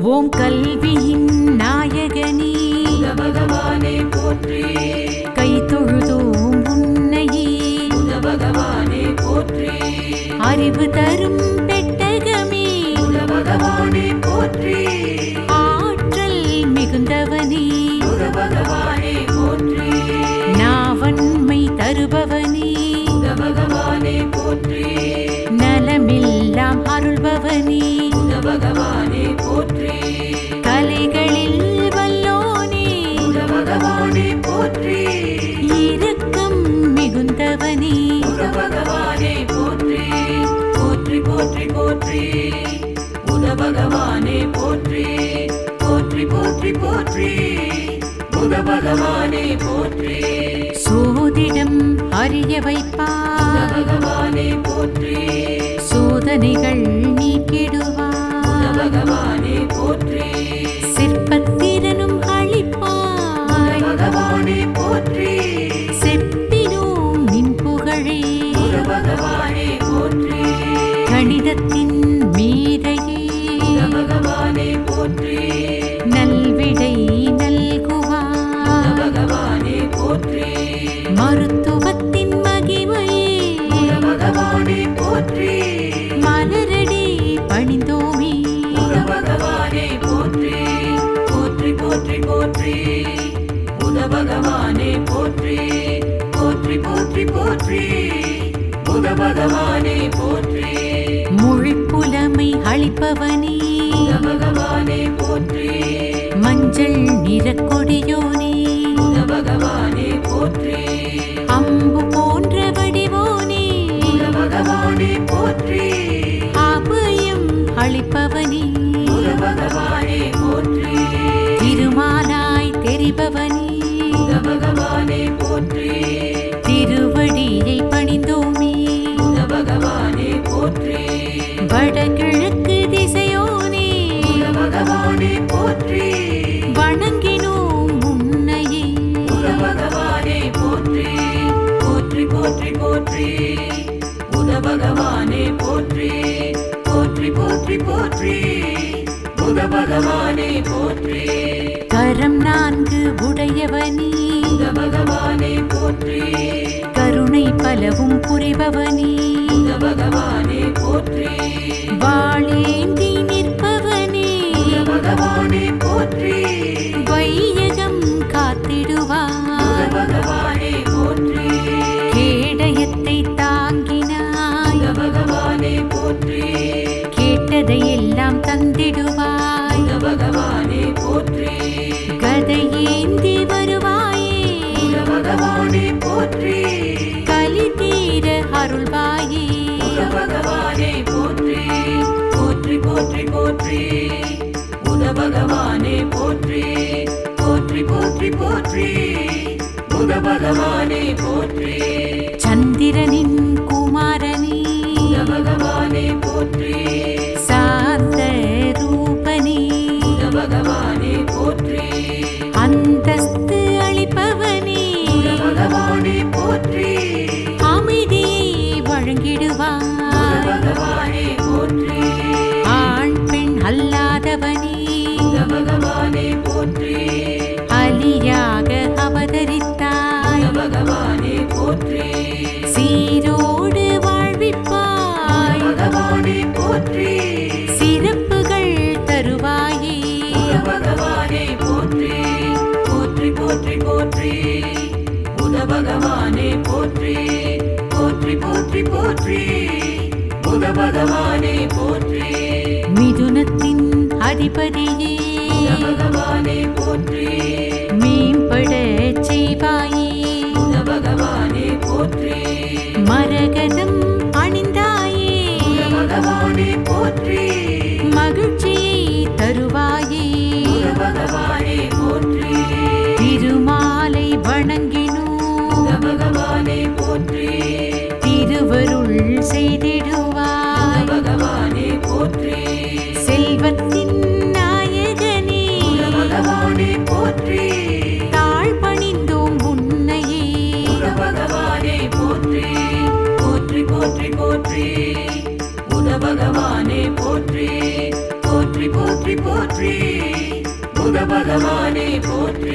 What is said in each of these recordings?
ஓம் கல்வியின் நாயகனே பகவானே போற்றி கை தொழுதோம் உன்னையே பகவானே போற்றி அறிவு தரும் பெட்டகமே பகவானே போற்றி ஆற்றல் மிகுந்தவனே பகவானே போற்றி நாவன்மை தருபவனே பகவானே போற்றி நலமெல்லாம் அருள்பவனே பகவானே போற்றி கலைகளில் வல்லோனே பகவானே போற்றி இரக்கம் மிகுந்தவனே பகவானே போற்றி போற்றி போற்றி போற்றி புத பகவானே போற்றி போற்றி போற்றி போற்றி புத பகவானே போற்றி சோதிடம் அறிய வைப்பார் பகவானே போற்றி சோதனைகள் நீக்கிடுவார் பகவானே போற்றி சிற்பத்திறனும் அளிப்பாய் பகவானே போற்றி செப்பினோம் நின் புகழே பகவானே போற்றி கணிதத்தின் மீதையே பகவானே போற்றி நல்விடை நல்குவார் பகவானே போற்றி மருத்துவத்தின் மகிமையே பகவானே போற்றி மலரடி பணிந்தோமே பகவானே போற்றி போற்றி போற்றி போற்றி புத பகவானே போற்றி போற்றி போற்றி போற்றி புத பகவானே போற்றி மொழிப்புலமை அளிப்பவனே பகவானே போற்றி மஞ்சள் நிறக்கொடியோனே புத பகவானே போற்றி அம்பு போன்ற வடிவோனே பகவானே போற்றி அபயம் அளிப்பவனே புத பகவானே போற்றி திருமாலாய் தெரிபவனே புத பகவானே போற்றி திருவடியை பணிந்தோமே புத பகவானே போற்றி வடகிழக்கு திசையோனே பகவானே போற்றி வணங்கினோம் உன்னையே புத பகவானே போற்றி போற்றி போற்றி போற்றி புத பகவானே போற்றி போற்றி போற்றி போற்றி புத பகவானே போற்றி கரம் நான்கு உடையவனே புத பகவானே போற்றி கருணை பலவும் புரிபவனே புத பகவானே போற்றி வாழேந்தி நிற்பவனே புத பகவானே போற்றி வையகம் புத காத்திடுவார் பகவானே போற்றி கேடயத்தை தாங்கினாய் புத பகவானே போற்றி கேட்டதையெல்லாம் தந்திடுவாய் புத பகவானே போற்றி கதையேந்தி வருவாயே புத பகவானே போற்றி கலி தீர அருள்வாயே புத பகவானே போற்றி போற்றி போற்றி போற்றி புத பகவானே போற்றி போற்றி போற்றி போற்றி புத பகவானே போற்றி சந்திரனின் குமாரனே புத பகவானே போற்றி சாந்த ரூபனே புத பகவானே போற்றி அந்தஸ்து அளிப்பவனே புத பகவானே போற்றி அமைதியை புத வழங்கிடுவார் பகவானே போற்றி ஆண் பெண் அல்லாதவனே புத பகவானே போற்றி அலியாக அவதரித்தாய் புத பகவானே போற்றி சீரோடு வாழ்விப்பாய் பகவானே போற்றி சிறப்புகள் தருவாயே புத பகவானே போற்றி போற்றி போற்றி போற்றி புத பகவானே போற்றி போற்றி போற்றி போற்றி புத பகவானே போற்றி மிதுனத்தின் அதிபதியே புத பகவானே போற்றி மேம்பட செய்வாயே புத பகவானே போற்றி மரகதம் அணிந்தாயே புத பகவானே போற்றி மகிழ்ச்சியை தருவாயே புத பகவானே போற்றி திருமாலை வணங்கினோ புத பகவானே போற்றி திருவருள் புத செய்திடுவாய் பகவானே போற்றி செல்வத்தின் நாயகனே புத பகவானே போற்றி தாழ் பணிந்தோம் உன்னையே புத பகவானே போற்றி போற்றி போற்றி போற்றி புத பகவானே போற்றி போற்றி போற்றி போற்றி போற்றி புத பகவானே போற்றி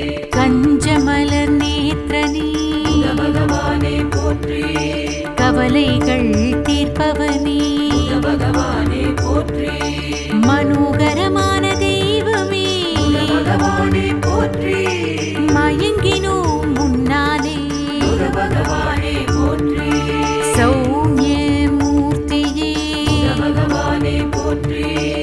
கஞ்சமலர் நேத்திரனே புத பகவானே போற்றி கவலைகள் தீர்ப்பவனே புத பகவானே போற்றி மனோகரமான தெய்வமே புத பகவானே போற்றி மயங்கினோம் முன்னாலே புத பகவானே போற்றி சௌமிய மூர்த்தியே புத பகவானே போற்றி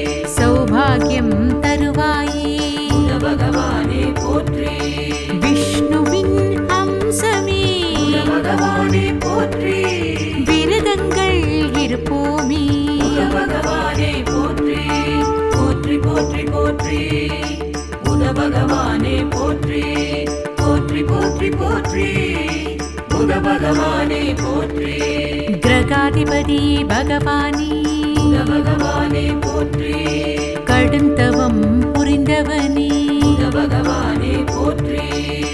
சௌபாகியம் தருவாயே புத பகவானே போற்றி விஷ்ணுவின் அம்சமே புத பகவானே போற்றி விரதங்கள் இருப்போமே புத பகவானே போற்றி போற்றி போற்றி போற்றி புத பகவானே போற்றி போற்றி போற்றி போற்றி புத பகவானே போற்றி கிரகாதிபதி பகவானே புத பகவானே போற்றி கடுந்தவம் புரிந்தவனே புத பகவானே போற்றி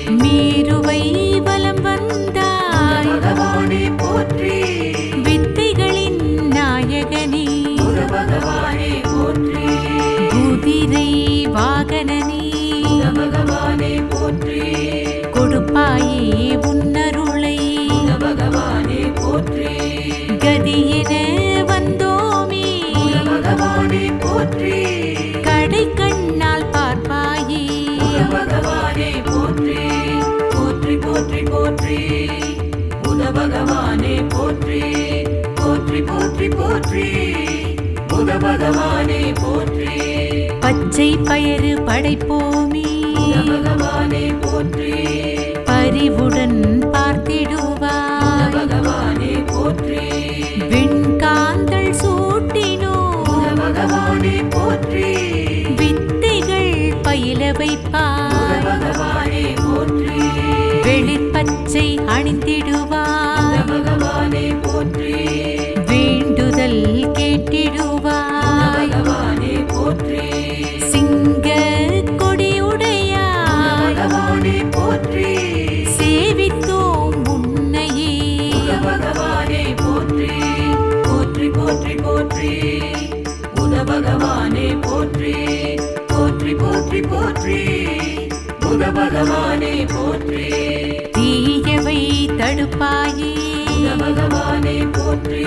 மேருவை வலம் புத வந்தாய் பகவானே போற்றி வித்தைகளின் நாயகனே புத பகவானே போற்றி குதிரை வாகனனே புத பகவானே போற்றி கொடுப்பாயே உன்னருளை புத பகவானே போற்றி கதியென வந்தோமே புத பகவானே போற்றி கடை கண்ணால் பார்ப்பாயே புத பகவானே போற்றி போற்றி போற்றி போற்றி புத பகவானே போற்றி போற்றி போற்றி போற்றி புத பகவானே போற்றி பச்சை பயறு படைப்போமே புத பகவானே போற்றி பரிவுடன் புத பார்த்திடுவாய் பகவானே போற்றி வெண்காந்தள் புத சூட்டினோம் பகவானே போற்றி வித்தைகள் பயில புத வைப்பாய் பகவானே போற்றி வெளிப்பச்சை புத அணிந்திடுவாய் பகவானே போற்றி வேண்டுதல் புத கேட்டிடுவாய் பகவானே போற்றி சிங்க புத கொடியுடையாய் பகவானே போற்றி சேவித்தோம் உன்னையே புத பகவானே போற்றி போற்றி போற்றி போற்றி புத பகவானே போற்றி போற்றி போற்றி போற்றி புத பகவானே போற்றி தீயவை தடுப்பாயே புத பகவானே போற்றி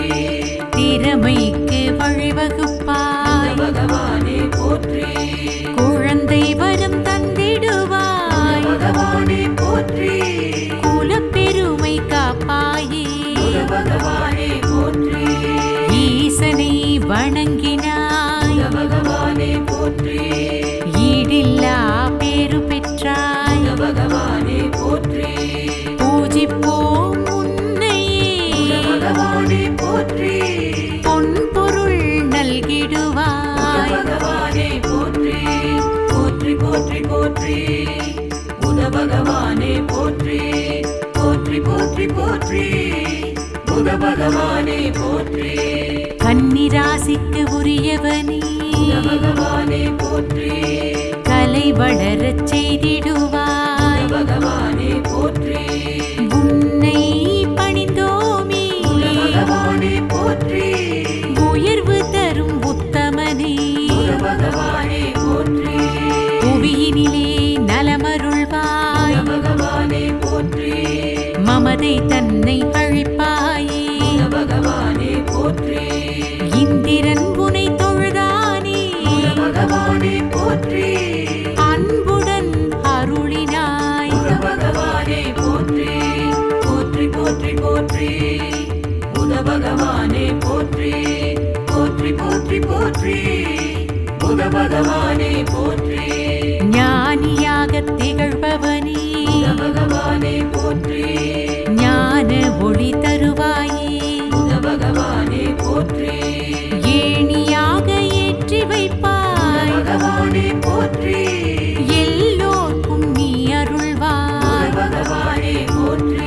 திறமைக்கு புத வழிவகுப்பாய் பகவானே போற்றி குழந்தை வரம் புத தந்திடுவாய் பகவானே போற்றி குலப்பெருமை காப்பாயே புத பகவானே போற்றி ஈசனை வணங்கினாய் புத பகவானே போற்றி ஈடில்லா பேரு பெற்றாய் புத பகவானே போற்றி பூஜிப்போம் புத உன்னையே பகவானே போற்றி பொன் பொருள் புத நல்கிடுவாய் பகவானே போற்றி போற்றி போற்றி போற்றி புத பகவானே போற்றி போற்றி போற்றி போற்றி புத பகவானே போற்றி கன்னிராசிக்கு உரியவனே புத பகவானே போற்றி கலை வளரச் புத செய்திடுவாய் பகவானே போற்றி உன்னை பணிந்தோமே புத பகவானே போற்றி உயர்வு தரும் உத்தமனே புத பகவானே போற்றி புவியினிலே புத நலமருள்வாய் பகவானே போற்றி மமதை தன்னை அழிப்பாயே புத பகவானே போற்றி இந்திரன் உனை தொழுதானே புத பகவானே போற்றி அன்புடன் அருளினாய் புத பகவானே போற்றி போற்றி போற்றி போற்றி புத பகவானே போற்றி போற்றி போற்றி போற்றி புத பகவானே போற்றி ஞானியாகத் திகழ்பவனே புத பகவானே போற்றி ஞான ஒளி தருவாயே புத பகவானே போற்றி ஏணியாக ஏற்றி புத வைப்பாய் பகவானே போற்றி எல்லோர்க்கும் நீ புத அருள்வாய் பகவானே போற்றி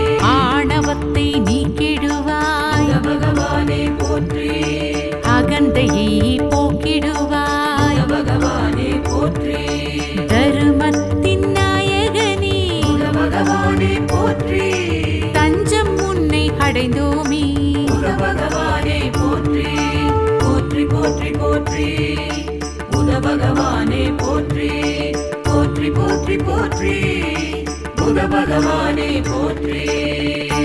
ஆணவத்தை நீக்கிடுவாய் புத பகவானே போற்றி அகந்தையை போக்கிடுவாய் புத பகவானே போற்றி தருமத்தின் நாயகனே புத பகவானே போற்றி தஞ்சம் உன்னை அடைந்தோமே புத பகவானே போற்றி போற்றி போற்றி போற்றி புத பகவானே போற்றி போற்றி போற்றி போற்றி புத பகவானே போற்றி